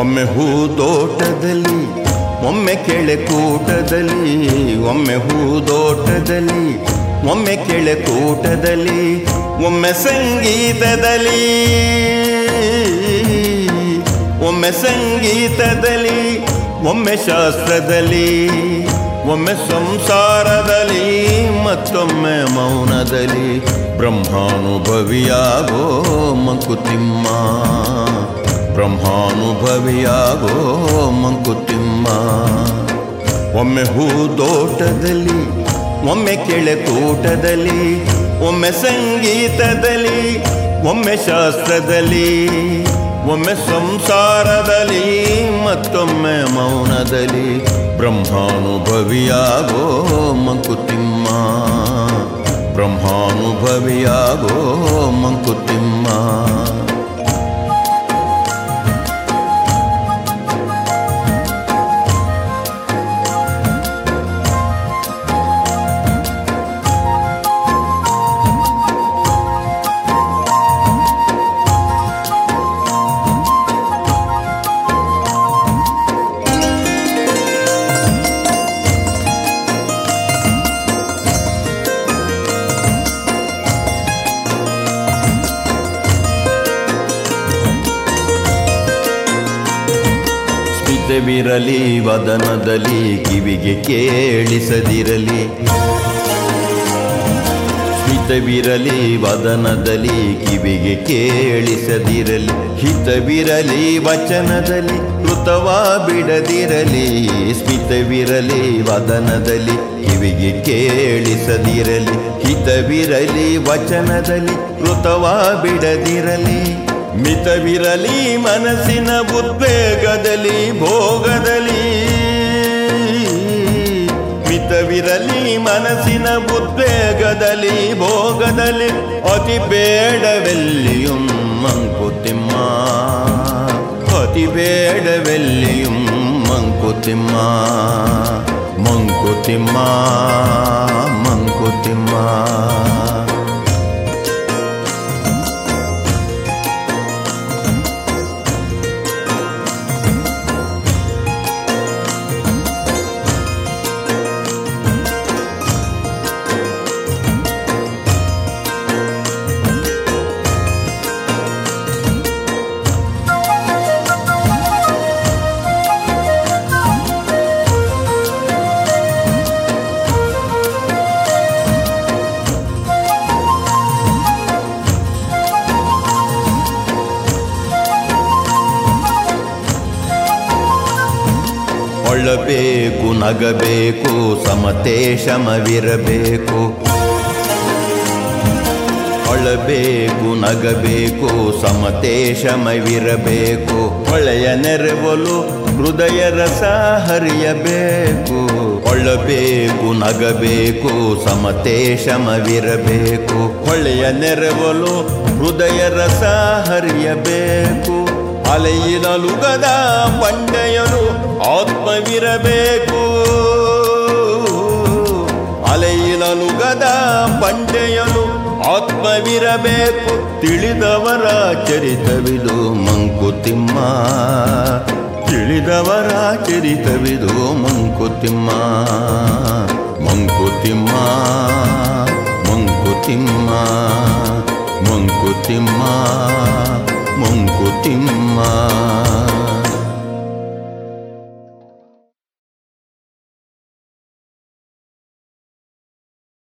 ಒಮ್ಮೆ ಹೂ ತೋಟದಲ್ಲಿ ಒಮ್ಮೆ ಕೆಳೆ ಕೂಟದಲ್ಲಿ ಒಮ್ಮೆ ಹೂ ತೋಟದಲ್ಲಿ ಒಮ್ಮೆ ಕೆಳೆ ಕೂಟದಲ್ಲಿ ಒಮ್ಮೆ ಸಂಗೀತದಲ್ಲಿ ಒಮ್ಮೆ ಸಂಗೀತದಲ್ಲಿ ಒಮ್ಮೆ ಶಾಸ್ತ್ರದಲ್ಲಿ ಒಮ್ಮೆ ಸಂಸಾರದಲ್ಲಿ ಮತ್ತೊಮ್ಮೆ ಮೌನದಲ್ಲಿ ಬ್ರಹ್ಮಾನುಭವಿಯಾಗೋ ಮಂಕುತಿಮ್ಮ ಬ್ರಹ್ಮಾನುಭವಿಯಾಗೋ ಮಂಕುತಿಮ್ಮ ಒಮ್ಮೆ ಹೂ ತೋಟದಲ್ಲಿ ಒಮ್ಮೆ ಕೆಳೆ ಕೂಟದಲ್ಲಿ ಒಮ್ಮೆ ಸಂಗೀತದಲ್ಲಿ ಒಮ್ಮೆ ಶಾಸ್ತ್ರದಲ್ಲಿ ಒಮ್ಮೆ ಸಂಸಾರದಲ್ಲಿ ಮತ್ತೊಮ್ಮೆ ಮೌನದಲ್ಲಿ ಬ್ರಹ್ಮಾನುಭವಿಯಾಗೋ ಮಂಕುತಿಮ್ಮ ಬ್ರಹ್ಮಾನುಭವಿಯಾಗೋ ಮಂಕುತಿಮ್ಮ ಸ್ಮಿತವಿರಲಿ ವದನದಲ್ಲಿ ಕಿವಿಗೆ ಕೇಳಿಸದಿರಲಿ ಸ್ಮಿತವಿರಲಿ ವದನದಲ್ಲಿ ಕಿವಿಗೆ ಕೇಳಿಸದಿರಲಿ ಹಿತವಿರಲಿ ವಚನದಲ್ಲಿ ಕೃತವ ಬಿಡದಿರಲಿ ಸ್ಮಿತವಿರಲಿ ವದನದಲ್ಲಿ ಕಿವಿಗೆ ಕೇಳಿಸದಿರಲಿ ಹಿತವಿರಲಿ ವಚನದಲ್ಲಿ ಕೃತವ ಬಿಡದಿರಲಿ ಮಿತವಿರಲಿ ಮನಸ್ಸಿನ ಉದ್ವೇಗದಲ್ಲಿ ಭೋಗದಲ್ಲಿ ಮಿತವಿರಲಿ ಮನಸ್ಸಿನ ಉದ್ವೇಗದಲ್ಲಿ ಭೋಗದಲ್ಲಿ ಅತಿ ಬೇಡವೆಲ್ಲಿயும் ಮಂಕುತಿಮ್ಮ ಅತಿ ಬೇಡವೆಲ್ಲಿயும் ಮಂಕುತಿಮ್ಮ ಮಂಕುತಿಮ್ಮ ಮಂಕುತಿಮ್ಮ ಒಳ್ಳಬೇಕು ನಗಬೇಕು ಸಮತೆ ಶಮವಿರಬೇಕು ಒಳ್ಳಬೇಕು ನಗಬೇಕು ಸಮತೆ ಶಮವಿರಬೇಕು ಒಳ್ಳೆಯ ನೆರವಲು ಹೃದಯ ರಸ ಹರಿಯಬೇಕು ಒಳ್ಳಬೇಕು ನಗಬೇಕು ಸಮತೆ ಶಮವಿರಬೇಕು ಒಳ್ಳೆಯ ನೆರವಲು ಹೃದಯ ರಸ ಹರಿಯಬೇಕು ಅಲೆಯಿನಲುಗದ ಬಂಡೆಯನು ಆತ್ಮವಿರಬೇಕು ಅಲೆಯಿನಲುಗದ ಬಂಡೆಯನು ಆತ್ಮವಿರಬೇಕು ತಿಳಿದವರ ಚರಿತವಿದು ಮಂಕುತಿಮ್ಮ ತಿಳಿದವರ ಚರಿತವಿದು ಮಂಕುತಿಮ್ಮ ಮಂಕುತಿಮ್ಮ ಮಂಕುತಿಮ್ಮ ಮಂಕುತಿಮ್ಮ ಮಂಕುತಿಮ್ಮ